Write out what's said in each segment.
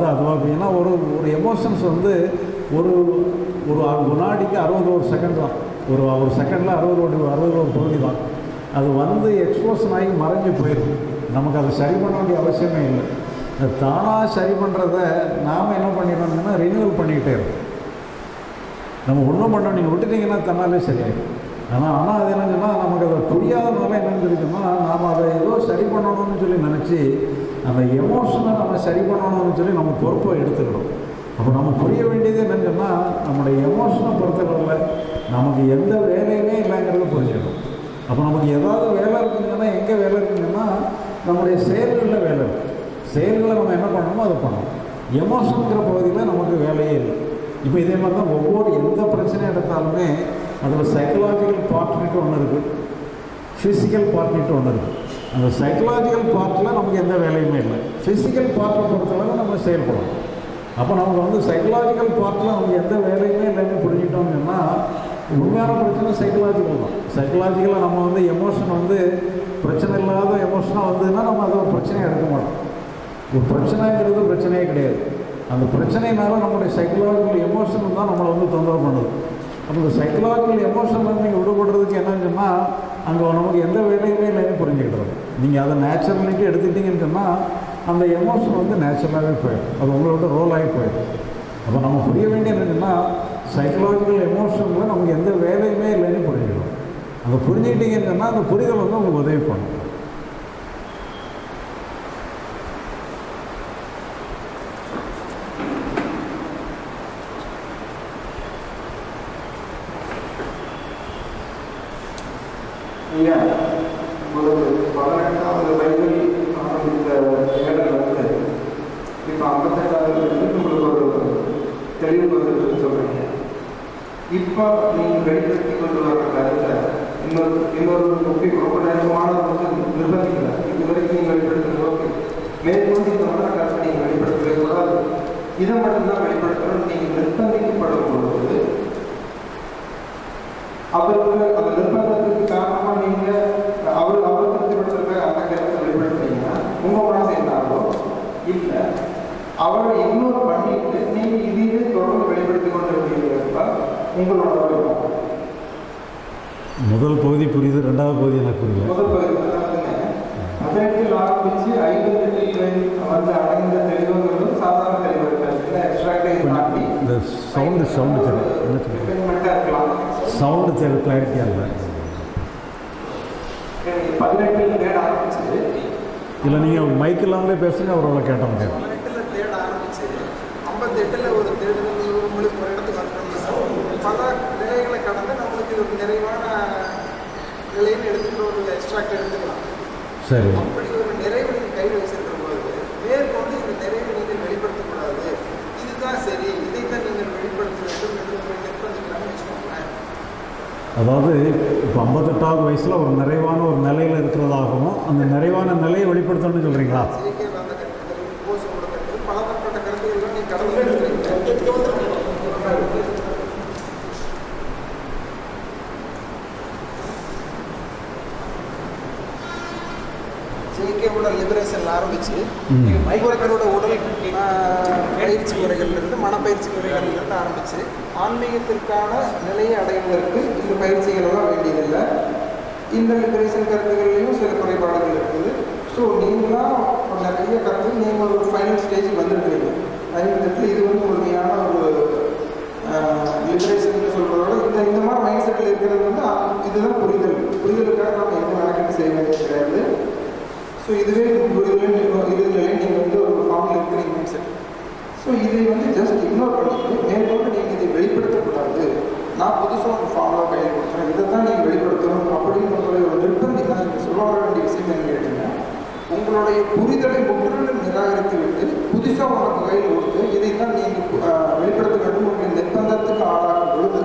வந்து அதுவாக ஏன்னா ஒரு ஒரு எமோஷன்ஸ் வந்து ஒரு ஒரு அ- வினாடிக்கு அறுபது ஒரு செகண்ட் தான் ஒரு ஒரு செகண்டில் அறுபது ஒரு அறுபது ஒரு பகுதி தான் அது வந்து எக்ஸ்ப்ளோஷன் ஆகி மறைஞ்சு போயிடும் நமக்கு அதை சரி பண்ண வேண்டிய அவசியமே இல்லை அது தானாக சரி பண்ணுறத நாம் என்ன பண்ணிடணும்னா ரினியூவல் பண்ணிக்கிட்டே இருக்கோம் நம்ம ஒன்றும் பண்ண நீங்கள் விட்டுட்டீங்கன்னா தன்னாலே சரியாயிடும் ஆனால் ஆனால் அது என்ன சொன்னால் நமக்கு அதை புரியாதனால என்னன்னு தெரியுமா நாம் அதை ஏதோ சரி பண்ணணும்னு சொல்லி நினச்சி அந்த எமோஷனை நம்ம சரி பண்ணணும்னு சொல்லி நம்ம பொறுப்பை எடுத்துக்கிறோம் அப்போ நம்ம புரிய வேண்டியது என்னன்னு சொன்னால் நம்முடைய எமோஷனை பொறுத்தவரையில் நமக்கு எந்த வேலையுமே இல்லைங்கிறத புரிஞ்சிடும் அப்போ நமக்கு ஏதாவது வேலை இருக்குங்கன்னா எங்கே வேலை இருக்குங்கன்னா நம்முடைய செயல்களில் வேலை இருக்குது செயல்களை நம்ம என்ன பண்ணணுமோ அதை பண்ணணும் எமோஷனுங்கிற பகுதியில் நமக்கு வேலையே இல்லை இப்போ இதே மாதிரி தான் ஒவ்வொரு எந்த பிரச்சனை எடுத்தாலுமே அதில் சைக்கலாஜிக்கல் பார்ட்னுட்டு ஒன்று இருக்குது ஃபிசிக்கல் பார்ட்னுட்டு ஒன்று இருக்குது அந்த சைக்கலாஜிக்கல் பார்ட்டில் நமக்கு எந்த வேலையுமே இல்லை ஃபிசிக்கல் பார்ட்டை பொறுத்தளவு நம்ம செயல்படணும் அப்போ நமக்கு வந்து சைக்கலாஜிக்கல் பார்ட்டில் நமக்கு எந்த வேலையுமே இல்லைன்னு புரிஞ்சுட்டோம்னு சொன்னால் உண்மையான பிரச்சனை சைக்கலாஜிக்கல் தான் சைக்கலாஜிக்கலாக நம்ம வந்து எமோஷன் வந்து பிரச்சனை இல்லாத எமோஷனாக வந்ததுன்னா நம்ம அதை ஒரு பிரச்சனையை எடுக்க மாட்டோம் ஒரு பிரச்சனைங்கிறது பிரச்சனையே கிடையாது அந்த பிரச்சனைனால நம்மளுடைய சைக்கலாஜிக்கல் எமோஷன் தான் நம்மளை வந்து தொந்தரவு பண்ணுது அப்போ இந்த சைக்கலாஜிக்கல் எமோஷன்லேருந்து நீங்கள் விடுபடுறதுக்கு என்னன்னு சொன்னால் அங்கே நமக்கு எந்த வேலையுமே இல்லைன்னு புரிஞ்சுக்கிடுறது நீங்கள் அதை நேச்சுரலிட்டி எடுத்துக்கிட்டீங்கன்னு சொன்னால் அந்த எமோஷன் வந்து நேச்சுரலாகவே போயிடும் அது உங்களோட ரோல் ஆகி போயிடும் அப்போ நம்ம புரிய வேண்டியது என்னன்னா சைக்கலாஜிக்கல் எமோஷனில் நமக்கு எந்த வேலையுமே இல்லைன்னு புரிஞ்சுக்கணும் அந்த புரிஞ்சுக்கிட்டீங்கன்னு சொன்னால் அந்த புரிதல் வந்து உங்களுக்கு உதவி பண்ணும் ஐயா உங்களுக்கு பதினெட்டாவது வயதில் ஆரம்பித்த தேடல் வந்து இப்போ ஐம்பத்தெட்டாவது வயதில் உங்களுக்கு ஒரு தெளிவு வந்துருக்குன்னு சொல்றீங்க இப்போ நீங்கள் வெளிப்படுத்தி கொண்டு வர கருத்தை இன்னொரு இன்னொரு முக்கிய ரொம்ப நேரமான வந்து நிர்பந்திக்கல இது வரைக்கும் நீங்கள் வெளிப்படுத்துறது ஓகே மேற்கொண்டு இந்த மாதிரி கருத்தை நீங்கள் வெளிப்படுத்தவே கூடாது இதை மட்டும்தான் வெளிப்படுத்தணும் நீங்கள் நிர்பந்திக்கப்படும் பொழுது அவருக்கு அந்த நிர்பந்தத்துக்கு காரணமா நீங்க அவர் அவர் திருப்திப்படுத்துறதுக்காக அந்த கருத்தை வெளிப்படுத்துறீங்கன்னா உங்க மனசு என்ன ஆகும் இல்ல அவரை இக்னோர் பண்ணிட்டு நீங்க இதையே தொடர்ந்து வெளிப்படுத்தி கொண்டு இருக்கிறப்ப உங்களோட வழிபாடு. முதல் பகுதி புரியுது ரெண்டாவது பகுதி எனக்கு புரியல முதல் பகுதி பதினெட்டில் ஆரம்பிச்சு ஐம்பத்தெட்டில் வந்து அடைந்த தெளிவுங்கிறது சாதாரண தெளிவு இருக்காது எக்ஸ்ட்ராக்டை தாண்டி இந்த சவுண்டு சவுண்டு தெரியல என்ன தெரியல டிஃபைன்மெண்ட்டாக இருக்கலாம் சவுண்டு தெரியல கிளாரிட்டியாக இல்லை எனக்கு பதினெட்டில் தேட ஆரம்பிச்சு இல்லை நீங்கள் மைக் இல்லாமலே பேசுங்க அவரோட கேட்ட முடியாது பதினெட்டில் தேட ஆரம்பிச்சு ஐம்பத்தெட்டில் ஒரு தேடுதல் உங்களுக்கு ஒரு இடத்துக்கு வந்துட்டோம்னா பல நிலைகளை கடந்து நம்மளுக்கு இது ஒரு நிறைவான நிலைன்னு எடுத்துக்கிற ஒரு எக்ஸ்ட்ராக்ட் எடுத்துக்கலாம் சரி அப்படி ஒரு நிறைவு நீங்கள் கையில் வச்சிருக்கிற போது மேற்கொண்டு இந்த நிறைவை நீங்கள் வெளிப்படுத்தக்கூடாது இதுதான் சரி இதைத்தான் நீங்கள் வெளிப்படுத்த வேண்டும் என்று உங்களை நிர்பந்திக்கலாம்னு வச்சுக்கோங்களேன் அதாவது இப்போ ஐம்பத்தெட்டாவது வயசில் ஒரு நிறைவான ஒரு நிலையில் இருக்கிறதாகவும் அந்த நிறைவான நிலையை வெளிப்படுத்தணும்னு சொல்கிறீங்களா ஜேகே வந்த கருத்துக்கள் போஸோட கருத்துக்கள் பலதரப்பட்ட கருத்துக்கள்லாம் நீங்கள் கடந்து எடுத்துக்கிறீங்க ஜேகேவோட லிபரேஷன் ஆரம்பிச்சு ம். ஒவ்வொருத்தரோட உடல் ஆஹ், பயிற்சி முறைகள்லேருந்து மனப்பயிற்சி முறைகள்லேருந்து ஆரம்பிச்சு ஆன்மீகத்திற்கான நிலையை அடைவதற்கு இந்த பயிற்சிகள் எல்லாம் வேண்டியதில்லை இந்த லிபரேஷன் கருத்துக்கள்லையும் சில குறைபாடுகள் இருக்குது ஸோ நீங்களாம் ஒரு நிறைய கருத்து நீங்கள் ஒரு ஃபைனல் ஸ்டேஜ் வந்திருக்கிறீங்க ஐம்பத்தெட்டில் இது வந்து முழுமையான ஒரு லிபரேஷன் சொல்கிறதோட இந்த இந்த மாதிரி மைண்ட் செட்டில் இருக்கிறது வந்து அ- இதுதான் புரிதல் புரிதலுக்காக நம்ம எந்த மெனக்கெட்டு செய்ய வேண்டியது கிடையாது ஸோ இதுவே புரிதல் இதுல நீங்கள் வந்து ஒரு ஃபார்மில் இருக்கிறீங்க மைண்ட் செட் ஸோ இதை வந்து ஜஸ்ட் இக்னோர் பண்ணிட்டு மேற்கொண்டு நீங்கள் இதை வெளிப்படுத்தக்கூடாது நான் புதுசாக ஒரு ஃபார்முலா கையில் கொடுக்குறேன் இதை தான் நீங்கள் வெளிப்படுத்தணும் அப்படின்னு உங்களுடைய ஒரு நிர்பந்தி நான் இங்கே சொல்ல வர வேண்டிய விஷயம் என்ன கேட்டீங்கன்னா உங்களுடைய புரிதலை முற்றிலும் நிராகரித்து விட்டு புதுசாக உனக்கு கையில் கொடுத்து இதை தான் நீங்கள் வெளிப்படுத்த வேண்டும் உங்களுடைய நிர்பந்தத்துக்கு ஆளாகும் பொழுது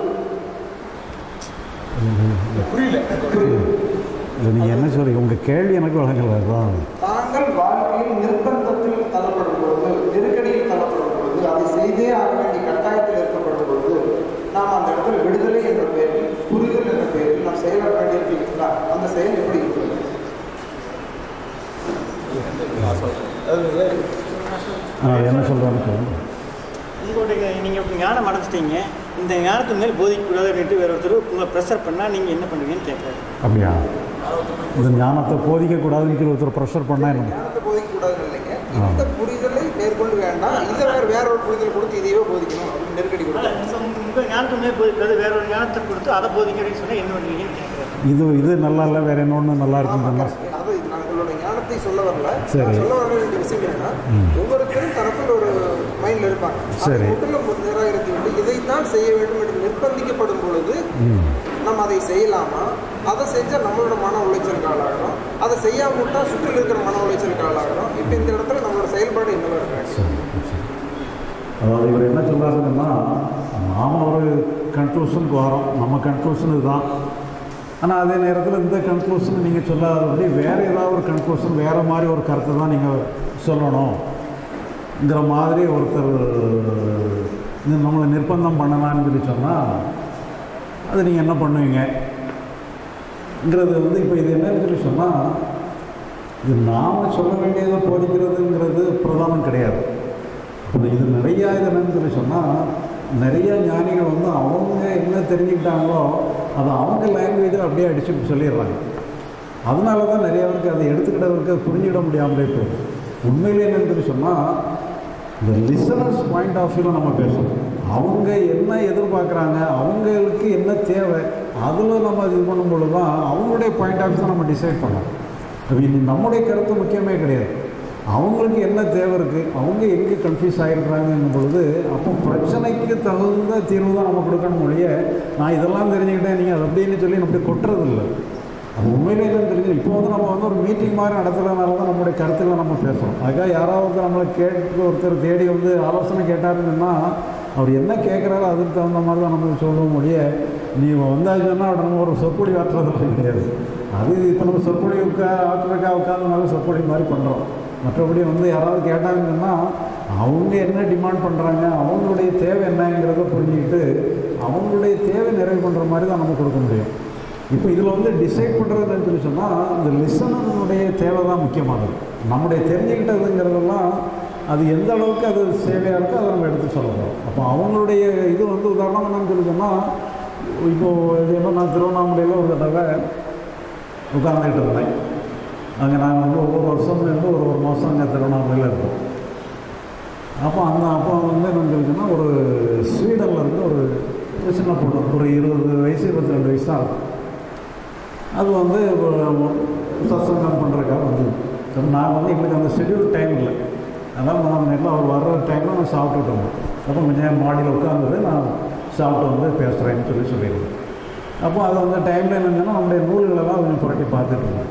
புரியல புரியல இல்லை நீங்கள் என்ன சொல்றீங்க உங்கள் கேள்வி எனக்கு வழங்கல அதுதான் தாங்கள் வாழ்க்கையில் நிர்பந்தத்தில் தள்ளப்படும் பொழுது நெருக்கடியில் தள்ளப்படும் பொழுது அதை செய்தே ஆக வேண்டிய கட்டாயத்தில் இருக்கப்படும் பொழுது நாம் அந்த இடத்துல விடுதலை என்ற பெயரில் புரிதல் என்ற பெயரில் நாம் செயலாற்ற வேண்டியிருக்கிறீங்களா அந்த செயல் எப்படி இருக்கிறது ஆ என்ன சொல்கிறாங்க போதிக்கக்கூடாதுன்னு உங்களுடைய நீங்கள் இப்போ ஞானம் அடைச்சிட்டீங்க இந்த ஞானத்துக்கு மேல் போதிக்கக்கூடாதுன்னுட்டு வேற ஒருத்தர் உங்களை ப்ரெஷர் பண்ணால் நீங்கள் என்ன பண்ணுவீங்கன்னு கேட்குறாரு அப்படியா இந்த ஞானத்தை போதிக்கக்கூடாதுன்னு சொல்லி ஒருத்தர் ப்ரெஷர் பண்ணால் என்ன ஞானத்தை போதிக்கக்கூடாதுன்னு இல்லைங்க இந்த புரிதலை மேற்கொண்டு வேண்டாம் இதை வேற வேற ஒரு புரிதல் கொடுத்து இதையே போதிக்கணும் அப்படின்னு நெருக்கடி கொடுக்கும் உங்கள் ஞானத்துக்கு மேல் போதிக்காது வேற ஒரு ஞானத்தை கொடுத்து அதை போதிக்கிறேன்னு சொன்னால் என்ன பண்ணுவீங்கன்னு கேட்குறாரு இது இது நல்லா இல்லை வேற இன்னொன்று நல்லா இருக்குன்னு சொன்னா அது நாங்களோட ஞானத்தை சொல்ல வரல சரி. நான் சொல்ல வர வேண்டிய விஷயம் என்னன்னா ஒவ்வொருத்தரும் தரப்பில் ஒரு மைண்ட்ல இருப்பாங்க அதை சரி. முற்றிலும் நிராகரித்து விட்டு இதைத்தான் செய்ய வேண்டும் என்று நிர்பந்திக்கப்படும் பொழுது நம்ம அதை செய்யலாமா அதை செஞ்சால் நம்மளோட மன உளைச்சலுக்கு ஆளாகிறோம் அதை செய்யாம விட்டா சுற்றில் இருக்கிற மன உளைச்சலுக்கு ஆளாகிறோம் இப்போ இந்த இடத்துல நம்மளோட செயல்பாடு என்னவா இருக்காங்க சரி சரி அதாவது இவர் என்ன சொல்கிறாருன்னா நாம் ஒரு கன்க்ளூஷனுக்கு வரோம் நம்ம கன்க்ளூஷன் இதுதான் ஆனால் அதே நேரத்தில் இந்த கன்க்ளூஷன் நீங்கள் சொல்லாதபடி வேறு ஏதாவது ஒரு கன்க்ளூஷன் வேறு மாதிரி ஒரு கருத்தை தான் நீங்கள் சொல்லணுங்கிற மாதிரி ஒருத்தர் இது நம்மளை நிர்பந்தம் பண்ணலான்னு சொல்லி சொன்னால் அது நீங்கள் என்ன பண்ணுவீங்கங்கிறது வந்து இப்போ இது என்னன்னு சொல்லி சொன்னால் இது நாம் சொல்ல வேண்டியதை போதிக்கிறதுங்கிறது பிரதானம் கிடையாது இப்போ இது நிறையா இது என்னன்னு சொல்லி சொன்னால் நிறைய ஞானிகள் வந்து அவங்க என்ன தெரிஞ்சுக்கிட்டாங்களோ அதை அவங்க லாங்குவேஜில் அப்படியே அடிச்சுட்டு சொல்லிடுறாங்க அதனால தான் நிறைய பேருக்கு அதை எடுத்துக்கிட்டவருக்கு அதை புரிஞ்சுக்கிட முடியாமலே போகுது உண்மையிலே என்னன்னு சொல்லி சொன்னால் இந்த லிசனர்ஸ் பாயிண்ட் ஆஃப் வியூவில் நம்ம பேசணும் அவங்க என்ன எதிர்பார்க்குறாங்க அவங்களுக்கு என்ன தேவை அதில் நம்ம இது பண்ணும் பொழுது தான் அவங்களுடைய பாயிண்ட் ஆஃப் வியூ நம்ம டிசைட் பண்ணணும் அப்ப இது நம்முடைய கருத்து முக்கியமே கிடையாது அவங்களுக்கு என்ன தேவை இருக்குது அவங்க எங்கே கன்ஃபியூஸ் ஆகிருக்கிறாங்கங்கும் பொழுது அப்போ பிரச்சனைக்கு தகுந்த தீர்வு தான் நம்ம கொடுக்கணும் ஒழிய நான் இதெல்லாம் தெரிஞ்சுக்கிட்டேன் நீங்கள் அது அப்படின்னு சொல்லி அப்படி கொட்டுறதில்லை அது உண்மையிலே என்னன்னு தெரிஞ்சு இப்போ வந்து நம்ம வந்து ஒரு மீட்டிங் மாதிரி நடத்துறதுனால தான் நம்மளுடைய கருத்துக்களை நம்ம பேசுகிறோம் அதுக்காக யாராவது நம்மளை கேட்டு ஒருத்தர் தேடி வந்து ஆலோசனை கேட்டாருன்னா அவர் என்ன கேட்குறாரோ அதுக்கு தகுந்த மாதிரி தான் நம்ம சொல்லுவோம் முடிய நீ வந்தாச்சுன்னா நம்ம ஒரு சொற்பொழி ஆற்றுறது கிடையாது அது இப்போ நம்ம சொற்பொழி உட்கா ஆற்றுறக்கா உட்காந்துனாலும் சொற்பொழி மாதிரி பண்ணுறோம் மற்றபடி வந்து யாராவது கேட்டாங்கன்னா அவங்க என்ன டிமாண்ட் பண்ணுறாங்க அவங்களுடைய தேவை என்னங்கிறத புரிஞ்சுக்கிட்டு அவங்களுடைய தேவை நிறைவு பண்ணுற மாதிரி தான் நம்ம கொடுக்க முடியும் இப்போ இதில் வந்து டிசைட் பண்ணுறதுன்னு சொல்லி சொன்னால் இந்த லிசனருடைய தேவை தான் முக்கியமானது நம்முடைய தெரிஞ்சுக்கிட்டதுங்கிறதெல்லாம் அது எந்த அளவுக்கு அது சேவையாக இருக்கோ அதை நம்ம எடுத்து சொல்லணும் அப்போ அவங்களுடைய இது வந்து உதாரணம் என்னன்னு சொல்லி சொன்னால் இப்போது இது என்ன நான் திருவண்ணாமலையில் ஒரு தடவை உட்கார்ந்துட்டு இருந்தேன் அங்கே நாங்கள் வந்து ஒவ்வொரு வருஷம் இருந்து ஒரு ஒரு மாதம் அங்கே திருவண்ணாமலையில் இருப்போம் அப்போ அந்த அப்போ வந்து என்னன்னு சொல்லி சொன்னால் ஒரு ஸ்வீடனில் இருந்து ஒரு ஒரு சின்ன பொண்ணு ஒரு இருபது வயசு இருபத்தி ரெண்டு வயசு தான் இருக்கும் அது வந்து சத்சங்கம் பண்ணுறதுக்காக வந்து சரி நான் வந்து எங்களுக்கு அந்த ஷெட்யூல் டைம் இல்லை அதனால் நான் நேரில் அவர் வர்ற டைமில் நான் சாப்பிட்டுட்டு இருந்தேன் அப்போ கொஞ்சம் நேரம் மாடியில் உட்காந்துட்டு நான் சாப்பிட்டு வந்து பேசுகிறேன்னு சொல்லி சொல்லியிருந்தேன் அப்போ அது அந்த டைமில் என்னங்கன்னா நம்முடைய நூல்களெல்லாம் கொஞ்சம் புரட்டி பார்த்துட்டு இருந்தேன்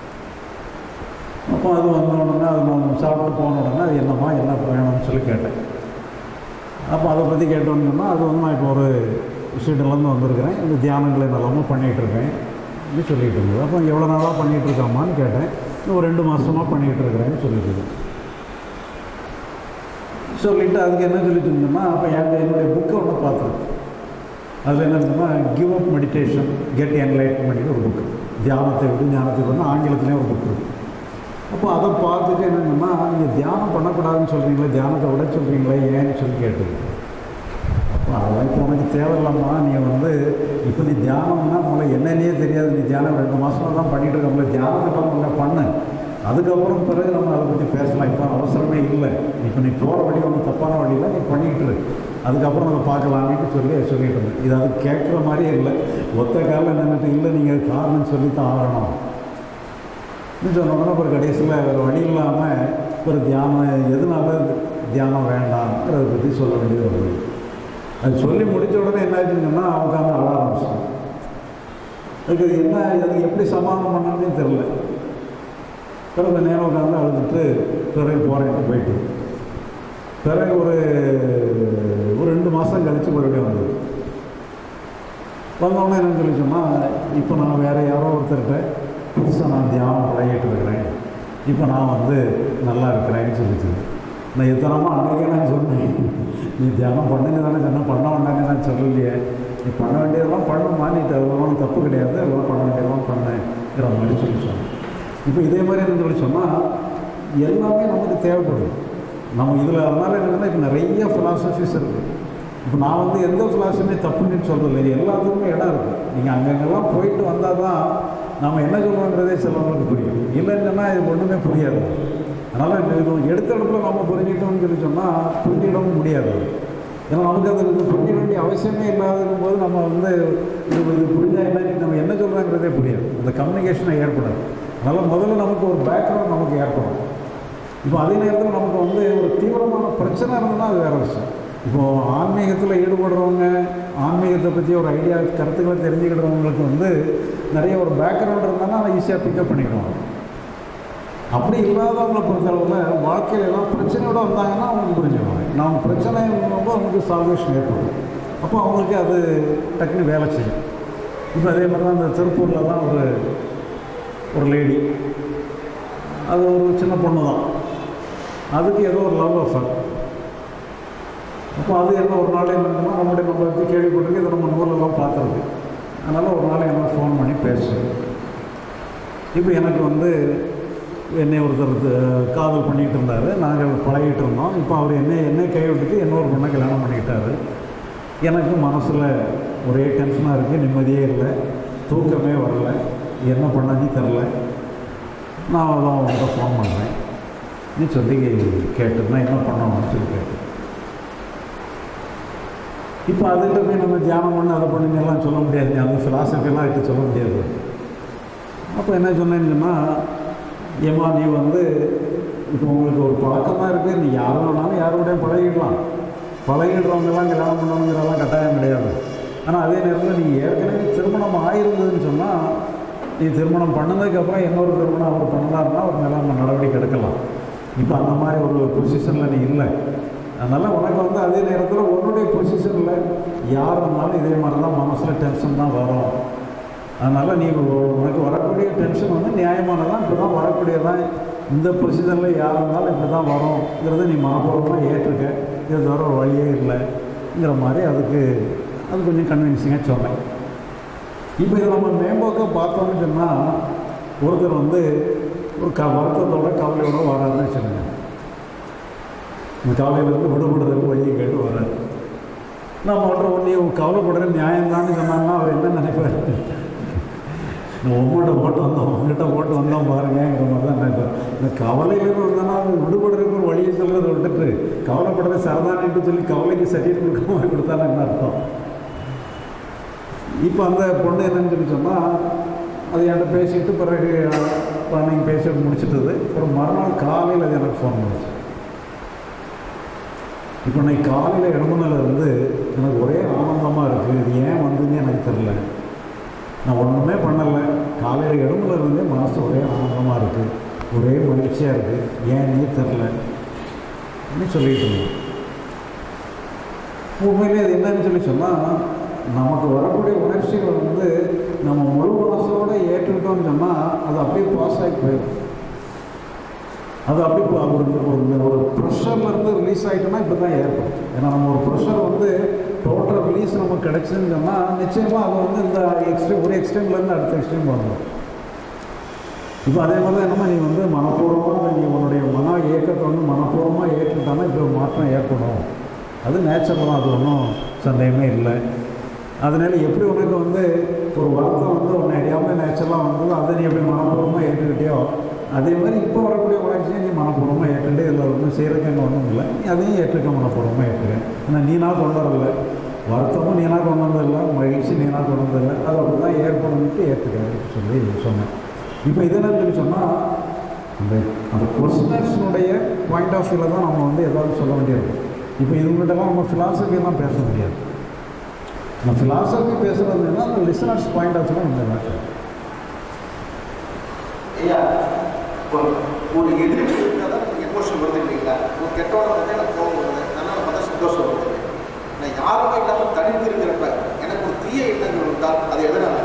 அப்போ அது வந்த உடனே அது நான் சாப்பிட்டு போன உடனே அது என்னம்மா என்ன வேணும்னு சொல்லி கேட்டேன் அப்போ அதை பற்றி கேட்டோம்னா அது வந்து நான் இப்போ ஒரு ஸ்வீடன்லேருந்து வந்திருக்கிறேன் இந்த தியானங்களை நல்லாமல் பண்ணிகிட்ருக்கேன் அப்படின்னு சொல்லிட்டு இருந்தது அப்போ எவ்வளோ நாளாக பண்ணிகிட்டு இருக்காமான்னு கேட்டேன் இன்னும் ஒரு ரெண்டு மாதமாக பண்ணிகிட்டு இருக்கிறேன்னு சொல்லிட்டு இருந்தது. சொல்லிட்டு அதுக்கு என்ன சொல்லிட்டு இருந்தோம்னா அப்போ என்கிட்ட என்னுடைய புக்கை ஒன்று பார்த்துருக்கு அதில் என்ன இருந்ததுன்னா give up meditation get enlightenment ஒரு புக்கு தியானத்தை விட்டு ஞானத்துக்கு வந்து ஆங்கிலத்துலேயும் ஒரு புக்கு இருக்கு அப்போ அதை பார்த்துட்டு என்னென்னா நீங்கள் தியானம் பண்ணக்கூடாதுன்னு சொல்கிறீங்களே தியானத்தை விட சொல்கிறீங்களே ஏன்னு சொல்லி கேட்டது அப்போ அதெல்லாம் இப்போ உனக்கு தேவையில்லாமா நீ வந்து இப்போ நீ தியானம்னா முதல்ல என்னன்னே தெரியாது நீ தியானம் ரெண்டு மாதம் தான் பண்ணிகிட்டு இருக்க முடியல தியானத்தை முதல்ல பண்ணு அதுக்கப்புறம் பிறகு நம்ம அதை பற்றி பேசலாம் இப்போ அவசரமே இல்லை இப்போ நீ போகிற வழி ஒன்றும் தப்பான வழியில் நீ பண்ணிக்கிட்டு இரு. அதுக்கப்புறம் அதை பார்க்கலான்னு சொல்லி சொல்லிட்டு இருந்தேன் இது அது கேட்குற மாதிரியே இல்லை ஒத்த காலில் நின்றுட்டு இல்லை நீங்கள் காரணம் சொல்லி தான் ஆகணும் இன்னும் சொன்ன உடனே ஒரு கடைசியில் ஒரு வழி இல்லாமல் ஒரு தியானம் எதனால தியானம் வேண்டாம்ங்கிறத பற்றி சொல்ல வேண்டியது வருது அது சொல்லி முடித்த உடனே என்ன ஆச்சுங்கன்னா உட்காந்து அழ ஆரம்பிச்சோம் அதுக்கு அது என்ன அதுக்கு எப்படி சமாதானம் பண்ணணும்னே தெரில பிறகு நேரம் உட்காந்து அழுதுட்டு பிறகு போகிறேன்ட்டு போயிட்டு பிறகு ஒரு ஒரு ரெண்டு மாதம் கழித்து மறுபடியும் வந்தது வந்தோடனே என்னன்னு சொல்லி சொன்னால் இப்போ நான் வேறு யாரோ ஒருத்தர்கிட்ட புதுசாக நான் தியானம் பழகிட்டு இருக்கிறேன் இப்போ நான் வந்து நல்லா இருக்கிறேன்னு சொல்லிச்சு நான் எத்தனமா அன்றைக்கே நான் சொன்னேன் நீ தியானம் பண்ணுங்க தானே சொன்ன பண்ண வேண்டாங்க நான் சொல்லலையே நீ பண்ண வேண்டியதெல்லாம் பண்ணுமா நீ அதெல்லாம் தப்பு கிடையாது அதெல்லாம் பண்ண வேண்டியதெல்லாம் பண்ணேங்கிற மாதிரி சொல்லி சொன்னேன் இப்போ இதே மாதிரி என்ன சொல்லி சொன்னால் எல்லாமே நமக்கு தேவைப்படுது நம்ம இதில் அதனால் என்னென்னா இப்போ நிறைய ஃபிலாசபிஸ் இருக்குது இப்போ நான் வந்து எந்த ஃபிலாசபியுமே தப்புன்னு சொல்கிறது இல்லை எல்லாத்துக்குமே இடம் இருக்குது நீங்கள் அங்கங்கெல்லாம் போயிட்டு வந்தால் தான் நம்ம என்ன சொல்கிறோங்கிறதே சிலவங்களுக்கு புரியும் இல்லைன்னு சொன்னால் இது ஒன்றுமே புரியாது அதனால் இது எடுத்த இடத்துல நம்ம புரிஞ்சிட்டோம்னு சொல்லி சொன்னால் புரிஞ்சிடவும் முடியாது ஏன்னா நமக்கு அது இது புரிய வேண்டிய அவசியமே இல்லாதக்கும் போது நம்ம வந்து இது இது புரிஞ்சா என்ன நம்ம என்ன சொல்கிறாங்கிறதே புரியாது அந்த கம்யூனிகேஷனை ஏற்படாது அதனால் முதல்ல நமக்கு ஒரு பேக்ரவுண்ட் நமக்கு ஏற்படும் இப்போ அதே நேரத்தில் நமக்கு வந்து ஒரு தீவிரமான பிரச்சனை இருந்ததுன்னா அது வேறு விஷயம் இப்போது ஆன்மீகத்தில் ஈடுபடுறவங்க ஆன்மீகத்தை பற்றி ஒரு ஐடியா கருத்துக்களை தெரிஞ்சுக்கிடுறவங்களுக்கு வந்து நிறைய ஒரு பேக்ரவுண்ட் இருந்தாலும் அதை ஈஸியாக பிக்கப் பண்ணிக்கிடுவாங்க அப்படி இல்லாதவங்களை பொறுத்தளவில் வாழ்க்கையில் ஏதாவது பிரச்சனையோட வந்தாங்கன்னா அவங்களுக்கு புரிஞ்சுக்குவாங்க நாம் பிரச்சனை போது அவங்களுக்கு சால்வேஷன் ஏற்படும் அப்போ அவங்களுக்கு அது டக்குன்னு வேலை செய்யும் இப்போ அதே மாதிரி தான் இந்த திருப்பூரில் தான் ஒரு ஒரு லேடி அது ஒரு சின்ன பொண்ணு தான் அதுக்கு ஏதோ ஒரு லவ் அஃபர் அப்போ அது என்ன ஒரு நாள் என்னன்னா நம்முடைய நம்ம பற்றி கேள்விப்பட்டிருக்கு இதை நம்ம நூலெல்லாம் பார்த்துருக்கு அதனால் ஒரு நாள் என்ன ஃபோன் பண்ணி பேசு இப்போ எனக்கு வந்து என்னை ஒருத்தர் த- காதல் பண்ணிகிட்டு இருந்தார் நாங்கள் பழகிட்டு இருந்தோம் இப்போ அவர் என்னை என்னை கைவிட்டுட்டு இன்னொரு பொண்ணை கல்யாணம் பண்ணிக்கிட்டாரு எனக்கு மனசில் ஒரே டென்ஷனாக இருக்குது நிம்மதியே இல்லை தூக்கமே வரல என்ன பண்ணான்னு தெரில நான் அதான் அவங்கள்ட்ட ஃபோன் பண்ணுறேன் நீ சொல்லி கேட்டுருந்தா என்ன பண்ணணும்னு சொல்லி கேட்டேன் இப்போ அதுகிட்ட போய் நம்ம தியானம் பண்ண அதை பண்ணுங்க எல்லாம் சொல்ல முடியாது அந்த ஃபிலாசபிலாம் எடுத்து சொல்ல முடியாது அப்போ என்ன சொன்னேன்னு சொன்னால் ஏம்மா நீ வந்து இப்போ உங்களுக்கு ஒரு பழக்கமாக இருக்குது நீ யாரும் வேணாலும் யாரோடையும் பழகிடலாம் பழகிடுறவங்கெல்லாம் கல்யாணம் பண்ணணுங்கிறதெல்லாம் கட்டாயம் கிடையாது ஆனால் அதே நேரத்தில் நீ ஏற்கனவே திருமணம் ஆயிருந்ததுன்னு சொன்னால் நீ திருமணம் பண்ணதுக்கப்புறம் இன்னொரு திருமணம் அவர் பண்ணலாருன்னா ஒரு நிலைமை நடவடிக்கை எடுக்கலாம் இப்போ அந்த மாதிரி ஒரு பொசிஷனில் நீ இல்லை அதனால் உனக்கு வந்து அதே நேரத்தில் உன்னுடைய பொசிஷனில் யார் இருந்தாலும் இதே மாதிரி தான் மனசில் டென்ஷன் தான் வரும் அதனால் நீ உ- உனக்கு வரக்கூடிய டென்ஷன் வந்து நியாயமானதான் இப்படி தான் வரக்கூடியதான் இந்த பொசிஷனில் யார் இருந்தாலும் இப்படி தான் வரும்ங்கிறத நீ மனப்பூர்வமாக ஏற்றுக்க இது தவிர ஒரு வழியே இல்லைங்கிற மாதிரி அதுக்கு அது கொஞ்சம் கன்வின்சிங்காக சொன்னேன் இப்போ இதை நம்ம மேம்போக்காக பார்த்தோம்னு சொன்னால் ஒருத்தர் வந்து ஒரு க வருத்தத்தோட கவலையோட வராருன்னு வச்சுருங்க இந்த கவலையிலேருந்து விடுபடுறதுக்கு வழியை கேட்டு வர்றாரு நான் மட்டும் ஒன்றே கவலைப்படுற நியாயம்தான்னு சொன்னாங்கன்னா அவர் என்ன நினைப்பார் நான் உங்கள்கிட்ட போட்டு வந்தோம் உங்கள்கிட்ட போட்டு வந்தோம் பாருங்கங்கிற மாதிரி தான் நினைப்பார் இந்த கவலையிலேருந்து வந்தோன்னா அது விடுபடுறதுக்கு ஒரு வழியை சொல்கிறத விட்டுட்டு கவலைப்படுறது சரதானிட்டு சொல்லி கவலைக்கு சரீரம் கொடுக்காம கொடுத்தாலும் என்ன அர்த்தம் இப்போ அந்த பொண்ணு என்னன்னு சொல்லி சொன்னால் அது என்கிட்ட பேசிட்டு பிறகு அன்னைக்கு பேசிட்டு முடிச்சிட்டது அப்புறம் மறுநாள் காலையில் அது எனக்கு ஃபோன் பண்ணுச்சு இப்போ இன்னைக்கு காலையில் இடமுனில் இருந்து எனக்கு ஒரே ஆனந்தமாக இருக்குது இது ஏன் வந்துன்னு எனக்கு தெரில நான் ஒன்றுமே பண்ணலை காலையில் இடமுல இருந்தே மனசு ஒரே ஆனந்தமாக இருக்குது ஒரே மகிழ்ச்சியாக இருக்குது ஏன் நீ தெரில அப்படின்னு சொல்லிட்டு இருந்தேன் உண்மையிலே அது என்னன்னு சொல்லி சொன்னால் நமக்கு வரக்கூடிய உணர்ச்சிகள் வந்து நம்ம முழு மனசோடு ஏற்றுக்கிட்டோம்னு சொன்னால் அது அப்படியே பாஸ் ஆகி போயிடும் அது அப்படி இப்போ ஒரு ஒரு ஒரு ப்ரெஷர்லேருந்து ரிலீஸ் ஆகிட்டோம்னா இப்படி தான் ஏற்படும் ஏன்னா நம்ம ஒரு ப்ரெஷர் வந்து டோட்டல் ரிலீஸ் நமக்கு கிடைச்சுன்னு சொன்னால் நிச்சயமாக அது வந்து இந்த எக்ஸ்ட்ரீம் ஒரு எக்ஸ்ட்ரீம்லேருந்து அடுத்த எக்ஸ்ட்ரீம் வரணும் இப்போ அதே மாதிரி தான் என்னமா நீ வந்து மனப்பூர்வமாக நீ உன்னுடைய மன இயக்கத்தை வந்து மனப்பூர்வமாக ஏற்றுக்கிட்டானா இப்போ ஒரு மாற்றம் ஏற்படும் அது நேச்சுரல் தான் அது ஒன்றும் சந்தேகமே இல்லை அதனால எப்படி உனக்கு வந்து ஒரு வருத்தம் வந்து உன்னை அறியாமல் நேச்சுரலாக வந்தது அதை நீ எப்படி மனப்பூர்வமாக ஏற்றுக்கிட்டியோ அதே மாதிரி இப்போ வரக்கூடிய உணர்ச்சியை நீ மனப்பூர்வமாக ஏற்றுக்கிட்டு இதில் ஒன்றும் செய்கிறதுக்கு அங்கே ஒன்றும் இல்லை நீ அதையும் ஏற்றுக்க மனப்பூர்வமாக ஏற்றுக்க ஆனால் நீனா கொண்டு வரல வருத்தமும் நீனா கொண்டு வந்ததில்லை மகிழ்ச்சி நீனா கொண்டு வந்ததில்லை அது அப்படி தான் ஏற்படும்ட்டு ஏற்றுக்க சொல்லி சொன்னேன் இப்போ இது என்னன்னு சொல்லி சொன்னால் அந்த அந்த கொஸ்டினர்ஸினுடைய பாயிண்ட் ஆஃப் வியூவில் தான் நம்ம வந்து ஏதாவது சொல்ல வேண்டியது இப்போ இவங்ககிட்டலாம் நம்ம ஃபிலாசபியெல்லாம் பேச முடியாது நம்ம ஃபிலாசபி பேசுகிறதுனா அந்த லிசனர்ஸ் பாயிண்ட் ஆஃப் வியூவில் நம்ம பேசலாம் ஐயா இப்போ ஒரு எதிர்ப்பு இருந்தால் தான் எனக்கு எமோஷன் வருது இல்லைங்களா ஒரு கெட்டவனை பார்த்தா எனக்கு கோபம் வருது நல்லா பார்த்தா சந்தோஷம் வருது நான் யாருமே இல்லாமல் தனித்து இருக்கிறப்ப எனக்கு ஒரு தீய எண்ணங்கள் இருந்தால் அது எதனால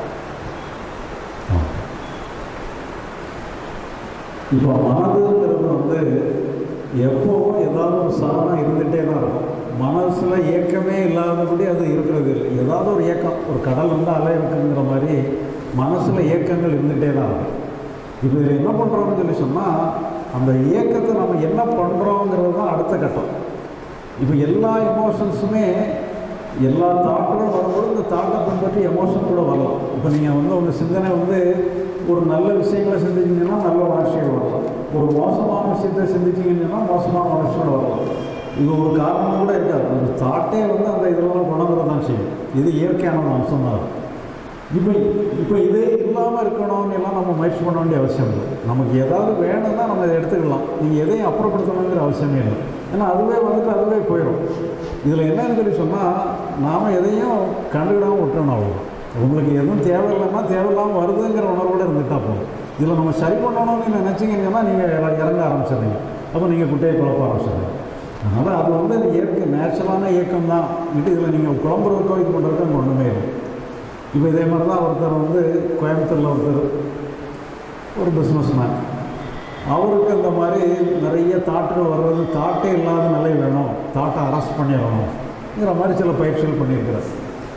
இப்போ மனதுங்கிறது வந்து எப்போவும் ஏதாவது ஒரு சாதனம் இருந்துகிட்டே தான் இருக்கும் மனசில் ஏக்கமே இல்லாதபடி அது இருக்கிறது இல்லை ஏதாவது ஒரு ஏக்கம் ஒரு கடல் வந்து அலை இருக்குங்கிற மாதிரி மனசில் ஏக்கங்கள் இருந்துகிட்டே தான் இருக்கும் இப்போ இதில் என்ன பண்ணுறோம்னு சொல்லி சொன்னால் அந்த இயக்கத்தை நம்ம என்ன பண்ணுறோங்கிறது தான் அடுத்த கட்டம் இப்போ எல்லா எமோஷன்ஸுமே எல்லா தாட்டுகளும் வரும்போது இந்த தாட்டை பின்பற்றி எமோஷன் கூட வரலாம் இப்போ நீங்கள் வந்து உங்கள் சிந்தனை வந்து ஒரு நல்ல விஷயங்களை சிந்திச்சிங்கன்னா நல்ல உணர்ச்சிகள் வரலாம் ஒரு மோசமான விஷயத்தை சிந்திச்சிங்கன்னா மோசமான உணர்ச்சிகள் வரலாம் இது ஒரு காரணம் கூட இருக்காது அந்த தாட்டே வந்து அந்த இதெல்லாம் குணங்களை தான் செய்யும் இது இயற்கையான அம்சம் தான் இப்போ இப்போ இதே இல்லாமல் இருக்கணும்னு எல்லாம் நம்ம முயற்சி பண்ண வேண்டிய அவசியம் இல்லை நமக்கு ஏதாவது வேணும்னா நம்ம இதை எடுத்துக்கலாம் நீங்கள் எதையும் அப்புறப்படுத்தணுங்கிற அவசியமே இல்லை ஏன்னா அதுவே வந்துட்டு அதுவே போயிடும் இதில் என்னன்னு சொல்லி சொன்னால் நாம் எதையும் கண்டுக்கிடாமல் விட்டணும் அவ்வளோதான் உங்களுக்கு எதுவும் தேவையில்லைன்னா தேவையில்லாமல் வருதுங்கிற உணர்வோடு இருந்துட்டா போதும் இதில் நம்ம சரி பண்ணணும்னு நினச்சிங்கன்னா நீங்கள் இறங்க ஆரம்பிச்சிடுறீங்க அப்போ நீங்கள் குட்டையை குழப்ப ஆரம்பிச்சிடுறீங்க அதனால் அது வந்து இயற்கை நேச்சுரலான இயக்கம் தான் இது இதில் நீங்கள் குழம்புறதுக்கோ இது பண்ணுறதுக்கோ அங்கே ஒன்றுமே இல்லை இப்போ இதே மாதிரி தான் ஒருத்தர் வந்து கோயம்புத்தூரில் ஒருத்தர் ஒரு பிஸ்னஸ் மேன் அவருக்கு இந்த மாதிரி நிறைய தாட்டுகள் வர்றது தாட்டே இல்லாத நிலை வேணும் தாட்டை அரெஸ்ட் பண்ணிடணுங்கிற மாதிரி சில பயிற்சிகள் பண்ணியிருக்கிறார்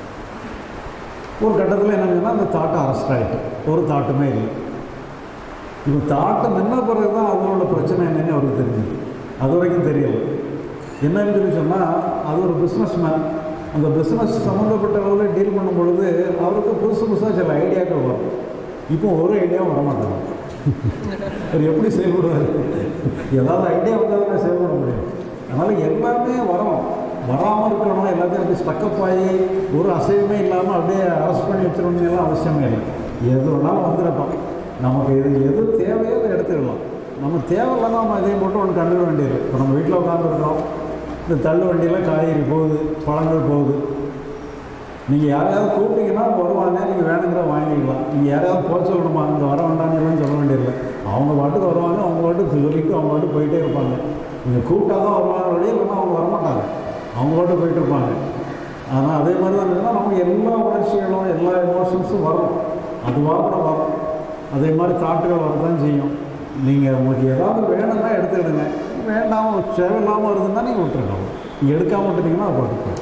ஒரு கட்டத்தில் என்னங்கன்னா அந்த தாட்டை அரெஸ்ட் ஆகிட்டு ஒரு தாட்டுமே இல்லை இப்போ தாட்டை நின்ன பிறகு தான் அதனோட பிரச்சனை என்னன்னு அவருக்கு தெரிஞ்சுது அது வரைக்கும் தெரியல என்னன்னு சொல்லி சொன்னால் அது ஒரு பிஸ்னஸ் மேன் அந்த பிஸ்னஸ் சம்மந்தப்பட்ட அளவில் டீல் பண்ணும் பொழுது அவருக்கு புதுசு புதுசாக சில ஐடியாக்கள் வரும் இப்போ ஒரு ஐடியாவும் வரமாட்டாங்க அவர் எப்படி செயல்படுவார் ஏதாவது ஐடியா வந்தால் தான் செயல்பட முடியும் அதனால் எல்லாமே வரும் வராமல் இருக்கணும் எல்லாத்தையும் அப்படியே ஸ்டக்கப் ஆகி ஒரு அசைவுமே இல்லாமல் அப்படியே அரெஸ்ட் பண்ணி வச்சிடணும் எல்லாம் அவசியமே இல்லை எது வேணாலும் வந்துடட்டும் நமக்கு எது எது தேவையோ அதை எடுத்துக்கலாம் நம்ம தேவையில்லைன்னா நம்ம இதையும் போட்டு ஒன்று கண்டுக்க வேண்டியது இப்போ நம்ம வீட்டில் உட்காந்துருக்குறோம் இந்த தள்ளு வண்டியில் காய்கறி போகுது பழங்கள் போகுது நீங்கள் யாரையாவது கூப்பிட்டீங்கன்னா வருவாங்க நீங்கள் வேணுங்கிற வாங்கிக்கலாம் நீங்கள் யாரையாவது போக சொல்லணுமா இங்கே வர வேண்டாம்னு சொல்ல வேண்டியதில்லை அவங்க பாட்டுக்கு வருவாங்க அவங்க பாட்டுக்கு சொல்லிட்டு அவங்க பாட்டுக்கு போயிட்டே இருப்பாங்க நீங்கள் கூப்பிட்டா தான் வருவாங்க வழியே இல்லைன்னா அவங்க வரமாட்டாங்க அவங்க பாட்டுக்கு போயிட்டு இருப்பாங்க ஆனால் அதே மாதிரி தான் இருந்ததுன்னா நமக்கு எல்லா உணர்ச்சிகளும் எல்லா எமோஷன்ஸும் வரும் அதுவாக கூட வரும் அதே மாதிரி தாட்டுகள் வரதான் செய்யும் நீங்கள் உங்களுக்கு ஏதாவது வேணும்னா எடுத்துக்கிடுங்க வேண்டாம் தேவையில்லாமல் வருதுன்னா நீங்கள் விட்டுருக்கலாம் நீங்கள் எடுக்காமல் விட்டுட்டீங்கன்னா அது பாட்டுக்கு போயிடும்.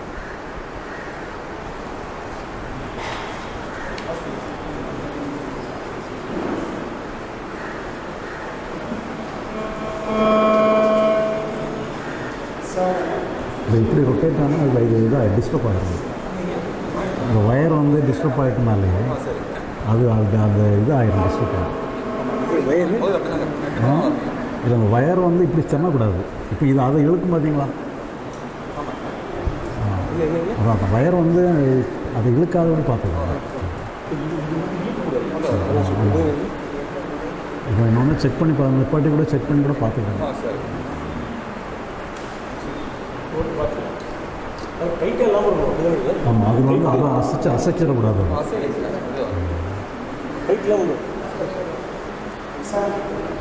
இது இப்படி ரொட்டேட் ஆனால் அதில் இது இதாக டிஸ்டர்ப் ஆகிடும் அந்த ஒயர் வந்து டிஸ்டர்ப் ஆகிட்டனாலே அது அது அந்த இது ஆகிடும் டிஸ்டர்ப் ஆகிடும் வயரு ஆ இல்லை அந்த ஒயர் வந்து இப்படி சென்னக்கூடாது இப்போ இது அதை இழுக்கும் பார்த்தீங்களா ஆ. அதான் அந்த ஒயர் வந்து அதை இழுக்காதபடி பார்த்துக்கலாம் இப்போ இன்னொன்று செக் பண்ணி பா நிப்பாட்டி கூட செக் பண்ணி கூட பார்த்துக்கலாம் டைட்டாக இல்லாமல் இருக்கும் அப்படிதான் ஆமாம் அது வந்து அதை அசைச்சு அசைச்சிடக்கூடாது டைட் இல்லாமல் இருக்கும் சார்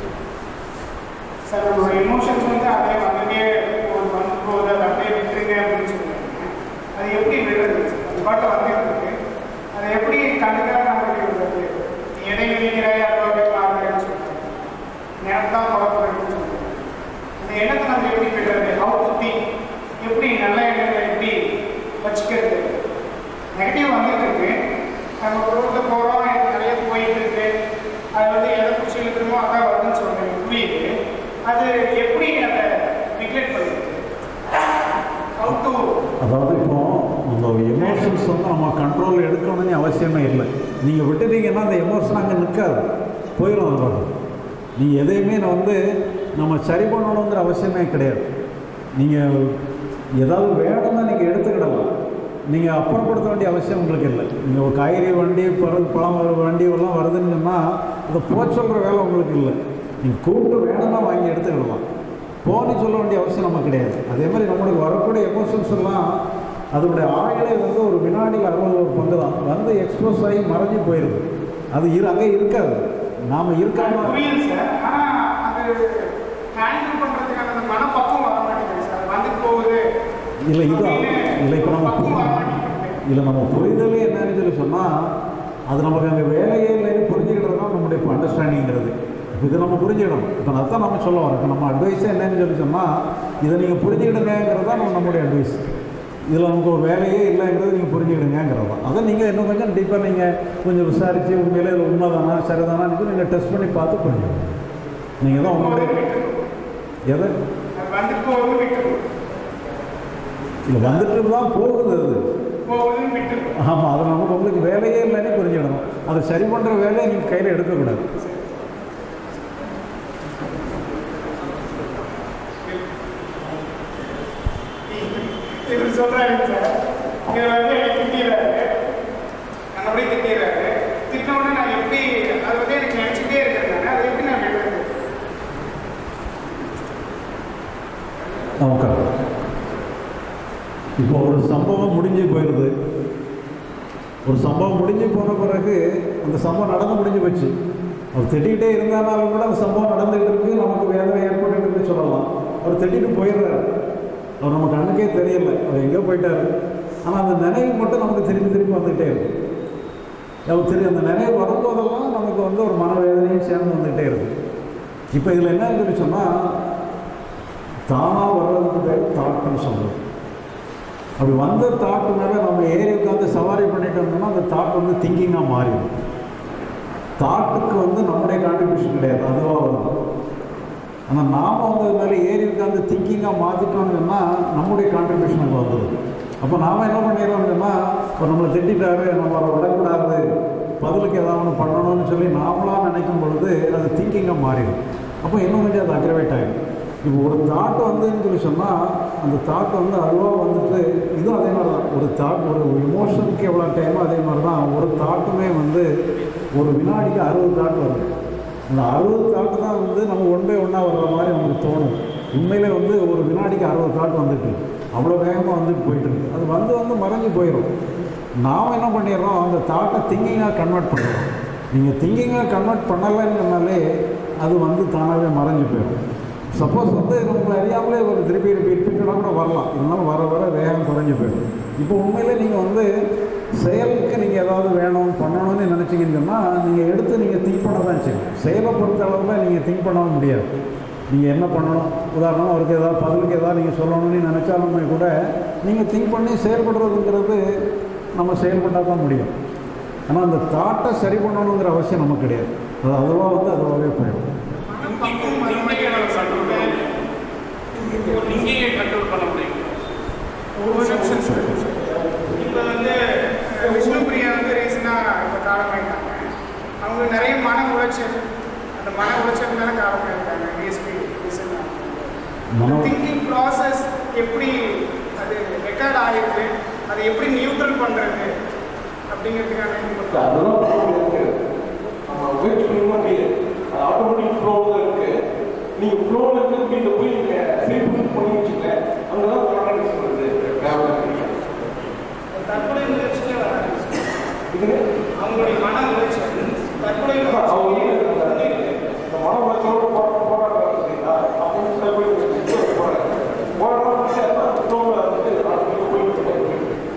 சார் ஒரு எமோஷன்ஸ் வந்து அப்படியே வந்துட்டே ஒரு வந்து போகுது அதை அப்படியே விட்டுருங்க அப்படின்னு சொல்லுவாங்க அது எப்படி விடுறது சார் அது பாட்டு வந்துட்டு இருக்கு அதை எப்படி கண்டுக்காம நம்மளுக்கு விடுறது நீ எதை நினைக்கிறாய் அதை அப்படியே பார்க்குறேன்னு சொல்லுவாங்க நேரம் தான் குழப்பம் சொல்லுவாங்க அந்த எண்ணத்தை நம்ம எப்படி விடுறது ஹவு டு திங்க் எப்படி நல்ல எண்ணங்களை எப்படி வச்சுக்கிறது நெகட்டிவ் வந்துட்டு இருக்கு நம்ம ரோட்டில் போகிறோம் நிறைய போயிட்டு இருக்கு அது வந்து எதை பிடிச்சி இழுக்கணுமோ அதான் வருதுன்னு சொல்றீங்க புரியுது அது எப்படி அதை நெக்லெக்ட் பண்ணுறது ஹவு டு அதாவது இப்போ உங்கள் எமோஷன்ஸ் வந்து நம்ம கண்ட்ரோல் எடுக்கணும்னு அவசியமே இல்லை நீங்கள் விட்டுட்டீங்கன்னா அந்த எமோஷன் அங்கே நிற்காது போயிடும் அது பாட்டு நீங்கள் எதையுமே நான் வந்து நம்ம சரி பண்ணணுங்கிற அவசியமே கிடையாது நீங்கள் ஏதாவது வேணும்னா நீங்கள் எடுத்துக்கிடலாம் நீங்கள் அப்புறப்படுத்த வேண்டிய அவசியம் உங்களுக்கு இல்லை நீங்கள் ஒரு காய்கறி வண்டி பழம் பழம் வண்டி எல்லாம் வருதுன்னு சொன்னால் அதை போக சொல்கிற வேலை உங்களுக்கு இல்லை நீங்கள் கூப்பிட்டு வேணும்னா வாங்கி எடுத்துக்கிடலாம் போன்னு சொல்ல வேண்டிய அவசியம் நமக்கு கிடையாது அதே மாதிரி நம்மளுக்கு வரக்கூடிய எமோஷன்ஸ் எல்லாம் அதனுடைய ஆயுளை வந்து ஒரு வினாடியில் அறுபது ஒரு பங்கு தான் வந்து எக்ஸ்போஸ் ஆகி மறைஞ்சு போயிடுது அது இரு அங்கே இருக்காது நாம் இருக்காம புரியுது சார் ஆனால் அது ஹேண்டில் பண்ணுறதுக்கான அந்த மனப்பக்குவம் வர மாட்டேங்குது சார் வந்துட்டு போகுது இல்லை இது இல்லை இப்போ நம்ம பக்குவம் வர பு- மாட்டேங்குது இல்லை நம்ம புரிதலே என்னன்னு சொல்லி சொன்னால் அது நமக்கு அங்கே வேலையே இல்லைன்னு புரிஞ்சுக்கிட்டது தான் நம்முடைய இப்போ அண்டர்ஸ்டாண்டிங்கிறது இப்போ இதை நம்ம புரிஞ்சுக்கணும் இப்போ அதான் நம்ம சொல்ல வரோம் இப்போ நம்ம அட்வைஸே என்னன்னு சொல்லி சொன்னால் இதை நீங்கள் புரிஞ்சுக்கிடுங்கிறது தான் நம்ம நம்முடைய அட்வைஸ் இதில் நமக்கு ஒரு வேலையே இல்லைங்கிறது நீங்கள் புரிஞ்சுக்கிடுங்கிறது தான் அதை நீங்கள் இன்னும் கொஞ்சம் டீப்பாக நீங்கள் கொஞ்சம் விசாரித்து உண்மையிலே இது உண்மைதானா சரிதானா நீங்கள் டெஸ்ட் பண்ணி பார்த்து புரிஞ்சுக்கணும் நீங்கள் தான் உங்களுடைய எதை அது வந்துட்டு போகுது விட்டுரும் இல்லை வந்துட்டு தான் போகுது அது போகுதுன்னு விட்டுரும் ஆமாம் அது நமக்கு உங்களுக்கு வேலையே இல்லைன்னு புரிஞ்சிடணும் அதை சரி பண்ணுற வேலையை நீங்கள் கையில் எடுக்கக்கூடாது இவர் சொல்றாரு சார் இவர் வந்து எனக்கு திட்டிடுறாரு நல்லபடியாக திட்டிடுறாரு திட்டின உடனே நான் எப்படி அது வந்து எனக்கு நினச்சிட்டே இருக்கேன் நான் அதை எப்படி நான் விடுறது ஓகே இப்போ ஒரு சம்பவம் முடிஞ்சு போயிடுது ஒரு சம்பவம் முடிஞ்சு போன பிறகு அந்த சம்பவம் நடந்து முடிஞ்சு போச்சு அவர் திட்டிகிட்டே இருந்தாலும் கூட அந்த சம்பவம் நடந்துகிட்டு இருக்கு நமக்கு வேதனை ஏற்பட்டு இருக்கு சொல்லலாம் அவர் திட்டிட்டு போயிடுறாரு அவர் நம்ம கண்ணுக்கே தெரியல அவர் எங்கேயோ போயிட்டாரு ஆனால் அந்த நினைவு மட்டும் நமக்கு திருப்பி திருப்பி வந்துகிட்டே இருக்கு அவர் திரு அந்த நினைவு வரும்போதெல்லாம் நமக்கு வந்து ஒரு மனவேதனையும் சேர்ந்து வந்துகிட்டே இருக்கு இப்போ இதில் என்ன சொல்லி சொன்னால் தானாக வர்றதுக்கு பேர் தாட்னு சொல்கிறது அப்படி வந்த தாட்டு மேலே நம்ம ஏறி உட்காந்து சவாரி பண்ணிட்டோம்னா அந்த தாட் வந்து திங்கிங்காக மாறிடும் தாட்டுக்கு வந்து நம்முடைய கான்ட்ரிபியூஷன் கிடையாது அதுவாக வரும் ஆனால் நாம் வந்து அது மேலே ஏறி உட்காந்து திங்கிங்காக மாற்றிட்டோம்னு சொன்னால் நம்முடைய கான்ட்ரிபியூஷன் அங்கே வந்துடும் அப்போ நாம் என்ன பண்ணிடுறோம்னா இப்போ நம்மளை திட்டிட்டாரு நம்ம அவரை விடக்கூடாது பதிலுக்கு ஏதாவது ஒன்று பண்ணணும்னு சொல்லி நாமளாக நினைக்கும் பொழுது அது திங்கிங்காக மாறிடும் அப்போ இன்னும் கொஞ்சம் அது அக்ரவேட் ஆகிடும் இப்போ ஒரு தாட் வந்துன்னு சொல்லி சொன்னால் அந்த தாட் வந்து அதுவாக வந்துட்டு இதுவும் அதே மாதிரி தான் ஒரு தாட் ஒரு இமோஷனுக்கு எவ்வளோ டைமோ அதே மாதிரி தான் ஒரு தாட்டுமே வந்து ஒரு வினாடிக்கு அறுபது தாட் வருது அந்த அறுபது தாட்டு தான் வந்து நம்ம ஒன் பை ஒன்னாக வர்ற மாதிரி நமக்கு தோணும் உண்மையிலே வந்து ஒரு வினாடிக்கு அறுபது தாட் வந்துட்டு இருக்கு. அவ்வளோ வேகமாக வந்துட்டு போயிட்டு இருக்கு அது வந்து வந்து மறைஞ்சு போயிடும் நாம் என்ன பண்ணிடுறோம் அந்த தாட்டை திங்கிங்காக கன்வெர்ட் பண்ணுறோம் நீங்கள் திங்கிங்காக கன்வெர்ட் பண்ணலைன்னாலே அது வந்து தானாகவே மறைஞ்சு போயிடும் சப்போஸ் வந்து நம்மளை அறியாமலே ஒரு திருப்பி ரிப்பீட்டடாக கூட வரலாம் இருந்தாலும் வர வர வேகம் குறைஞ்சு போயிடும் இப்போ உண்மையிலே நீங்கள் வந்து செயலுக்கு நீங்கள் ஏதாவது வேணும் பண்ணணும்னு நினச்சிங்கன்னு சொன்னால் நீங்கள் எடுத்து நீங்கள் திங்க் பண்ண தான் செய்யும் செயலை பொறுத்த அளவில் நீங்கள் திங்க் பண்ணவும் முடியாது நீங்கள் என்ன பண்ணணும் உதாரணமாக அவருக்கு ஏதாவது பதிலுக்கு ஏதாவது நீங்கள் சொல்லணும்னு நினச்சாலுமே கூட நீங்கள் திங்க் பண்ணி செயல்படுறதுங்கிறது நம்ம செயல்பட்டால் தான் முடியும் ஆனால் அந்த தாட்டை சரி பண்ணணுங்கிற அவசியம் நமக்கு கிடையாது அது அதுவாக வந்து அதுவாகவே போயிடும் இங்கேயே கண்ட்ரோல் பண்ண முடியும் ஒரு நிமிஷம் சார் இப்போ வந்து விஷ்ணு பிரியா வந்து ரீசனாக இப்போ காலமாயிட்டாங்க அவங்க நிறைய மன உளைச்சல் அந்த மன உளைச்சல் மேலே காலமாயிருக்காங்க டிஎஸ்பி ரீசனாக மனோ திங்கிங் ப்ராசஸ் எப்படி அது ரெக்கார்ட் ஆகிருக்கு அதை எப்படி நியூட்ரல் பண்ணுறது அப்படிங்கிறதுக்கான இது அதெல்லாம் problem இருக்கு. நம்ம வெயிட் பண்ண முடியாது அது ஆட்டோமேட்டிக் ஃப்ளோவில் இருக்கு நீங்க ஃப்ளோவில் இருக்கு வீட்டை போய் நீங்க சீஃபுட் பண்ணி வச்சுங்க அங்கதான் ப்ராடக்ட் சொல்றது டிராவல் தற்கொலை முயற்சியே வராது இது அவங்களுடைய மன உளைச்சல் தற்கொலை அவங்க முயற்சி வந்து இந்த மன உளைச்சலோட போராட்டம் போராட்டம் பார்த்தீங்களா அப்படின்னு சில பேர் போராட்டம் போராட்டம் ஃப்ளோவில் வந்துட்டு ஆட்டோமேட்டிக் போயிட்டு இருக்கு.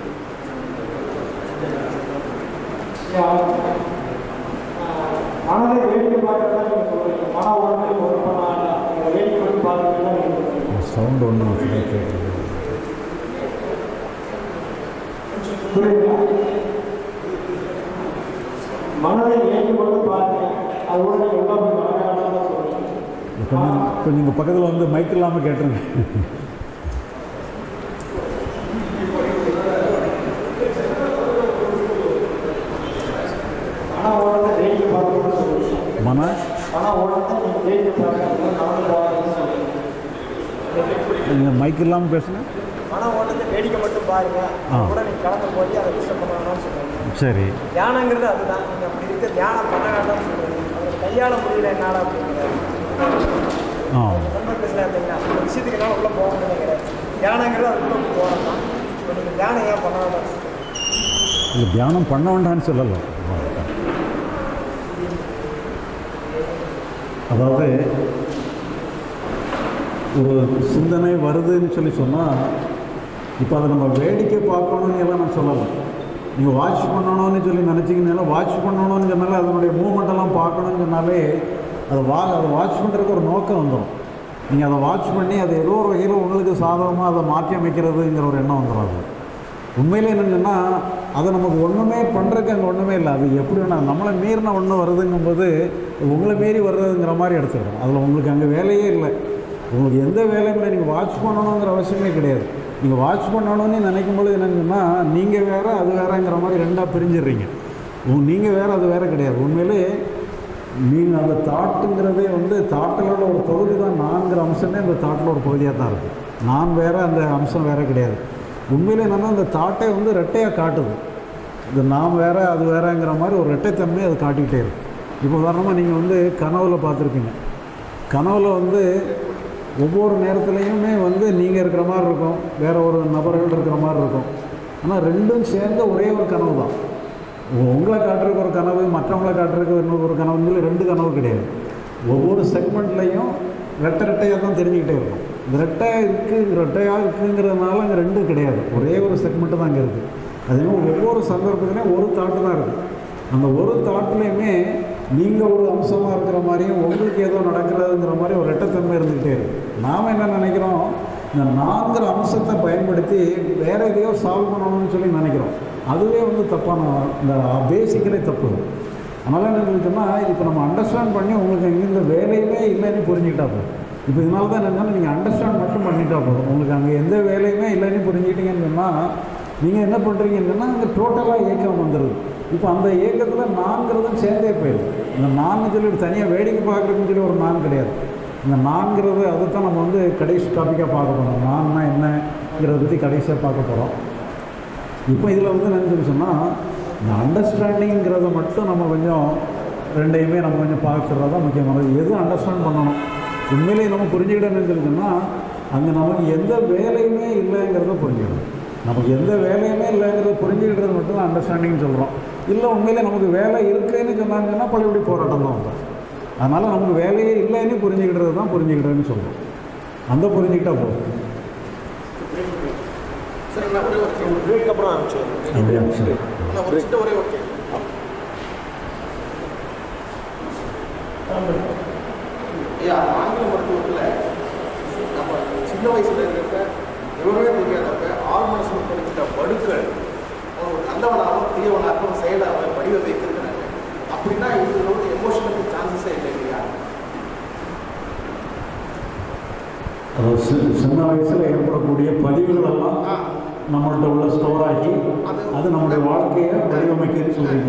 மனதை வேடிக்கை பார்க்கறதா நீங்க சொல்றீங்க மன உடனே ஒரு பண்ண நீங்க வேடிக்கை பண்ணி பார்க்கறதா நீங்க சொல்றீங்க சவுண்ட் ஒன்று கேட்குது புரியுதா மனதை வேடிக்கை மட்டும் பாருங்க அதோட நீங்க உள்ள போய் மனதான சொல்றீங்க கொஞ்சம் கொஞ்சம் இங்கே பக்கத்தில் வந்து மைக் இல்லாமல் கேட்டுருங்க மன ஓடத்தை வேடிக்கை பார்க்கணும்னு சொல்றீங்க மன மன ஓடத்தை நீங்க வேடிக்கை பார்க்கறது மனதை பாருங்கன்னு சொல்றீங்க நீங்கள் மைக் இல்லாமல் பேசுங்க மன ஓட்டத்தை வேடிக்கை மட்டும் பாருங்க ஆ. கூட நீங்க கடந்து போய் அதை டிஸ்டர்ப் பண்ண வேணாம்னு சொல்றாங்க சரி தியானங்கிறது அதுதான் நீங்க அப்படி இருக்க தியானம் பண்ண வேண்டாம்னு சொல்றீங்க அதை கையாள முடியல என்னால அப்படிங்கிறாரு ஆ நண்பர் பேசுகிறேன் அப்படின்னா அந்த விஷயத்துக்கு என்னால் உள்ள போக முடியல கிடையாது தியானங்கிறது அதுக்குள்ள போகிறது தான் இப்போ நீங்கள் தியானம் ஏன் பண்ண வேண்டாம்னு சொல்றீங்க இல்லை தியானம் பண்ண வேண்டாம்னு சொல்லலை அதாவது ஒரு சிந்தனை வருதுன்னு சொல்லி சொன்னால் இப்போ அதை நம்ம வேடிக்கை பார்க்கணும்னு எல்லாம் நான் சொல்லலை நீங்கள் வாட்ச் பண்ணணும்னு சொல்லி நினச்சிங்கனால வாட்ச் பண்ணணும்னு சொன்னாலே அதனுடைய மூமெண்ட் எல்லாம் பார்க்கணும்னு சொன்னாலே அதை வா அதை வாட்ச் பண்ணுறதுக்கு ஒரு நோக்கம் வந்துடும் நீங்கள் அதை வாட்ச் பண்ணி அதை ஏதோ ஒரு வகையில் உங்களுக்கு சாதகமாக அதை மாற்றி அமைக்கிறதுங்கிற ஒரு எண்ணம் வந்துடும் அது உண்மையிலே என்னங்கன்னா அதை நமக்கு ஒன்றுமே பண்ணுறதுக்கு அங்கே ஒன்றுமே இல்லை அது எப்படி வேணா நம்மளை மீறின ஒன்று வருதுங்கும்போது உங்களை மீறி வர்றதுங்கிற மாதிரி எடுத்துக்கிறோம் அதில் உங்களுக்கு அங்கே வேலையே இல்லை உங்களுக்கு எந்த வேலையும் இல்லை நீங்கள் வாட்ச் பண்ணணுங்கிற அவசியமே கிடையாது நீங்கள் வாட்ச் பண்ணணும்னு நினைக்கும் பொழுது என்னங்கன்னா நீங்கள் வேறு அது வேறங்கிற மாதிரி ரெண்டாக பிரிஞ்சிடுறீங்க நீங்கள் வேறு அது வேறு கிடையாது உண்மையிலே நீங்கள் அந்த தாட்டுங்கிறதே வந்து தாட்டிலோட ஒரு பகுதி தான் நான்கிற அம்சமே அந்த தாட்டில் ஒரு பகுதியாக தான் இருக்குது நான் வேறு அந்த அம்சம் வேறு கிடையாது உண்மையிலே என்னன்னா அந்த தாட்டை வந்து ரெட்டையாக காட்டுது இந்த நாம் வேற அது வேறங்கிற மாதிரி ஒரு ரெட்டைத்தன்மையை அது காட்டிக்கிட்டே இருக்கு இப்போ உதாரணமாக நீங்கள் வந்து கனவுல பார்த்துருப்பீங்க கனவுல வந்து ஒவ்வொரு நேரத்துலையுமே வந்து நீங்கள் இருக்கிற மாதிரி இருக்கும் வேற ஒரு நபர்கள் இருக்கிற மாதிரி இருக்கும் ஆனால் ரெண்டும் சேர்ந்த ஒரே ஒரு கனவு தான் உங்களை காட்டுறதுக்கு ஒரு கனவு மற்றவங்களை காட்டுறதுக்கு இன்னொரு ஒரு கனவுன்னு சொல்லி ரெண்டு கனவு கிடையாது ஒவ்வொரு செக்மெண்ட்லையும் ரெட்டை ரெட்டையாக தான் தெரிஞ்சுக்கிட்டே இருக்கும் இந்த ரெட்டையாக இருக்குது ரெட்டையாக இருக்குங்கிறதுனால அங்கே ரெண்டும் கிடையாது ஒரே ஒரு செக்மெண்ட்டு தான் அங்கே இருக்குது அதே மாதிரி ஒவ்வொரு சந்தர்ப்பத்துலேயும் ஒரு தாட்டு தான் இருக்குது அந்த ஒரு தாட்லேயுமே நீங்கள் ஒரு அம்சமாக இருக்கிற மாதிரியும் உங்களுக்கு ஏதோ நடக்கிறதுங்கிற மாதிரி ஒரு ரெட்டத்தன்மை இருந்துக்கிட்டே இருக்குது நாம் என்ன நினைக்கிறோம் இந்த நான்கிற அம்சத்தை பயன்படுத்தி வேற எதையோ சால்வ் பண்ணணும்னு சொல்லி நினைக்கிறோம் அதுவே வந்து தப்பான இந்த பேசிக்கலே தப்பு அதனால் என்ன இருக்குன்னா இப்போ நம்ம அண்டர்ஸ்டாண்ட் பண்ணி உங்களுக்கு எங்கே இந்த வேலையுமே இல்லைன்னு புரிஞ்சுக்கிட்டா போதும் இப்போ இதனால தான் என்னன்னா நீங்கள் அண்டர்ஸ்டாண்ட் மட்டும் பண்ணிட்டா போதும் உங்களுக்கு அங்கே எந்த வேலையுமே இல்லைன்னு புரிஞ்சுக்கிட்டீங்கன்னு சொன்னால் நீங்கள் என்ன பண்ணுறீங்கன்னா அங்கே டோட்டலாக ஏக்கம் வந்துடுது இப்போ அந்த ஏக்கத்தில் நான்கிறதும் சேர்ந்தே போயிடுது இந்த நான் சொல்லி தனியாக வேடிக்கை பார்க்குறதுன்னு சொல்லி ஒரு நான் கிடையாது இந்த நான்கிறது அதை தான் நம்ம வந்து கடைசி டாப்பிக்காக பார்க்க போகிறோம் நான்னா என்னங்கிறத பற்றி கடைசியாக பார்க்க போகிறோம் இப்போ இதில் வந்து என்னன்னு சொன்னால் இந்த அண்டர்ஸ்டாண்டிங்கிறத மட்டும் நம்ம கொஞ்சம் ரெண்டையுமே நம்ம கொஞ்சம் பார்க்குறது தான் முக்கியமானது எது அண்டர்ஸ்டாண்ட் பண்ணணும் உண்மையிலேயே நம்ம புரிஞ்சுக்கிட்டோம்னு சொல்லிச்சோம்னா அங்கே நமக்கு எந்த வேலையுமே இல்லைங்கிறத புரிஞ்சுக்கணும் நமக்கு எந்த வேலையுமே இல்லைங்கிறத புரிஞ்சுக்கிட்டது மட்டும் தான் அண்டர்ஸ்டாண்டிங் சொல்கிறோம் இல்லை உண்மையிலே நமக்கு வேலை இருக்குன்னு சொன்னாங்கன்னா பழையபடி போராட்டம் தான் வரும் அதனால் நமக்கு வேலையே இல்லைன்னு புரிஞ்சுக்கிட்டது தான் புரிஞ்சுக்கிட்டதுன்னு சொல்கிறோம் அந்த புரிஞ்சுக்கிட்டா போதும் சரி நான் ஒரே ஒரு கேள்வி. பிரேக் அப்புறம் ஆரம்பிச்சிடலாம் அப்படியா சரி நான் ஒரு சின்ன ஒரே ஒரு கேள்வி. ஐயா ஆங்கில மருத்துவத்தில் நம்ம சின்ன வயசுல இருக்கிற விவரமே தெரியாதப்ப ஆள் மனசுல படிக்கிற வடுக்கள் ஒரு நல்லவனாகவும் தீயவனாகவும் செயலாக வடிவ வைத்திருக்கிறாங்க அப்படின்னா இவங்களோட எமோஷனுக்கு சான்சஸே இல்லை இல்லையா அதாவது சி- சின்ன வயசில் ஏற்படக்கூடிய பதிவுகள் எல்லாம் ஆ. நம்மள்ட்ட உள்ள ஸ்டோர் ஆகி அது- அது நம்முடைய வாழ்க்கையை வடிவமைக்குதுன்னு சொல்கிறீங்க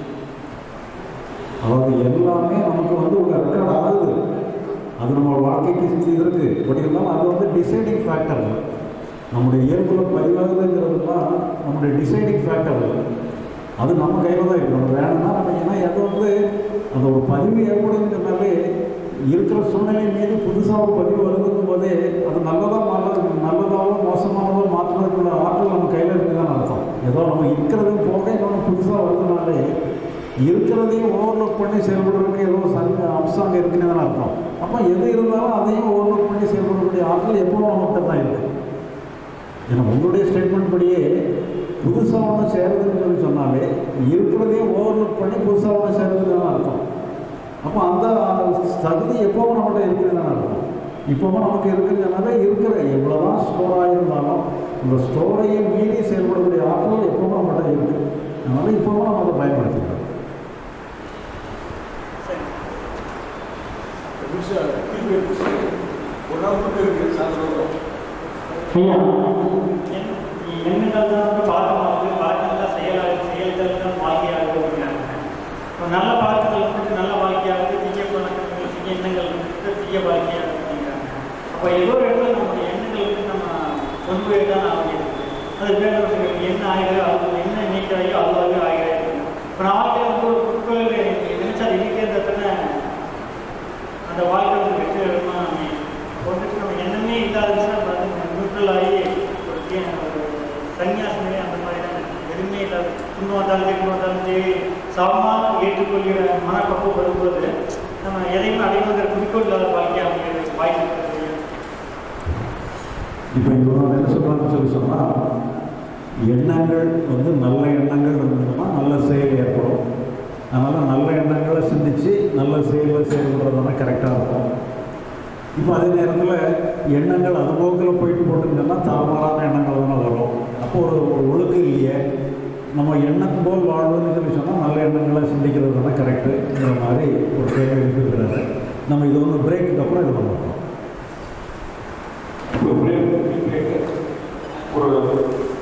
அதாவது எல்லாமே நமக்கு வந்து ஒரு ரெக்கார்ட் ஆகுது அது நம்ம வாழ்க்கைக்கு இதற்கு பட் இருந்தாலும் அது வந்து டிசைடிங் ஃபேக்டர் இல்லை நம்முடைய இயல்புல பதிவாகுதுங்கிறதுலாம் நம்முடைய டிசைடிங் ஃபேக்டர் இல்லை அது நம்ம கையில் தான் இருக்கு நம்ம வேணும்னா நம்ம ஏன்னா அது வந்து அந்த ஒரு பதிவு ஏற்படுதுங்கிறனாலே இருக்கிற சூழ்நிலை மீது புதுசாக ஒரு பதிவு வருதுங்கும் போதே அது நல்லதா நல்லது நல்லதாவோ மோசமானதோ மாற்றுறதுக்குள்ள ஆற்றல் நம்ம கையில் இருக்குதான் அர்த்தம் ஏதோ நம்ம இருக்கிறதும் போக இன்னொன்று புதுசாக வருதுனாலே இருக்கிறதையும் ஓவர்லுக் பண்ணி செயல்படுறதுக்கு ஏதோ சங்க அம்சம் அங்கே இருக்குன்னு தான் அர்த்தம் அப்போ எது இருந்தாலும் அதையும் ஓவர்லுக் பண்ணி செயல்படக்கூடிய ஆற்றல் எப்பவும் நம்மகிட்ட தான் இருக்குது ஏன்னா உங்களுடைய ஸ்டேட்மெண்ட் படியே புதுசாக ஒன்று சேருதுன்னு சொல்லி சொன்னாலே இருக்கிறதையும் ஓவர்லுக் பண்ணி புதுசாக ஒன்று சேருதுன்னு தான் அர்த்தம் அப்போ அந்த தகுதி எப்பவும் நம்மகிட்ட இருக்குன்னு தான் அர்த்தம் இப்போவும் நமக்கு இருக்குங்கிறனால இருக்கிற எவ்வளோதான் ஸ்டோர் ஆகியிருந்தாலும் இந்த ஸ்டோரையை மீறி செயல்படக்கூடிய ஆற்றல் எப்பவும் நம்மகிட்ட இருக்குது அதனால இப்போவும் நம்ம அதை பயன்படுத்திக்கிறோம் சரி ஐயா என்- எண்ணங்கள் தான் வந்து பழக்கமாகுது பழக்கம் தான் செயலாகுது செயல்கள் தான் வாழ்க்கையாகுது அப்படிங்கிறாங்க இப்போ நல்ல பழக்கங்கள் வந்து நல்ல வாழ்க்கையாகுது தீய பழக்கங்கள் தீய எண்ணங்கள் வந்து தீய வாழ்க்கையாகுது அப்படிங்கிறாங்க அப்போ ஏதோ ஒரு இடத்துல நம்மளுடைய எண்ணங்கள் வந்து நம்ம கொண்டு போய் தான் ஆகிடுது அது வேணும் என்ன ஆகிறது அது என்ன நீட்டாயோ அதுவாகவே ஆகிறது இப்போ நான் வாழ்க்கையில் வந்து ஒரு குறுக்கோள் எனக்கு நினைச்சா அது இருக்கிறத அந்த வாழ்க்கை வந்து வெற்றிகரமாக அமையும் வந்துட்டு நம்ம எண்ணமே இல்லாதுன்னா நியூட்ரல் ஆகி ஒரு கே- ஒரு சன்னியாசமே அந்த மாதிரி தான் இருக்கு. எதுவுமே இல்லாது துன்பம் வந்தாலும் திரும்ப வந்தாலும் சரி சமமாக ஏற்றுக்கொள்கிற மனப்பக்குவம் வரும்போது நம்ம எதையுமே அடைவதற்கு குறிக்கோள் இல்லாத வாழ்க்கையாக அமைகிறது வாய்ப்பு இருக்கிறது இப்போ இவங்க என்ன சொல்கிறாங்கன்னு சொல்லி சொன்னால் எண்ணங்கள் வந்து நல்ல எண்ணங்கள் இருந்ததுன்னா நல்ல செயல் ஏற்படும் அதனால் நல்ல எண்ணங்களை சிந்திச்சு நல்ல செயலை செயல்படுறதுனா கரெக்டாக இருக்கும் இப்போ அதே நேரத்தில் எண்ணங்கள் அது போக்கில் போயிட்டு போட்டுங்கன்னா தாழ்வான எண்ணங்கள் தானே வரும் அப்போ ஒரு ஒரு ஒழுக்கு நம்ம எண்ணம் போல் வாழ்வுன்னு சொல்லி சொன்னால் நல்ல எண்ணங்களை சிந்திக்கிறது தானே கரெக்டுங்கிற மாதிரி ஒரு கேள்வி எழுப்பியிருக்கிறாரு நம்ம இது வந்து பிரேக்குக்கு அப்புறம் இது பண்ணுவோம் ஒரு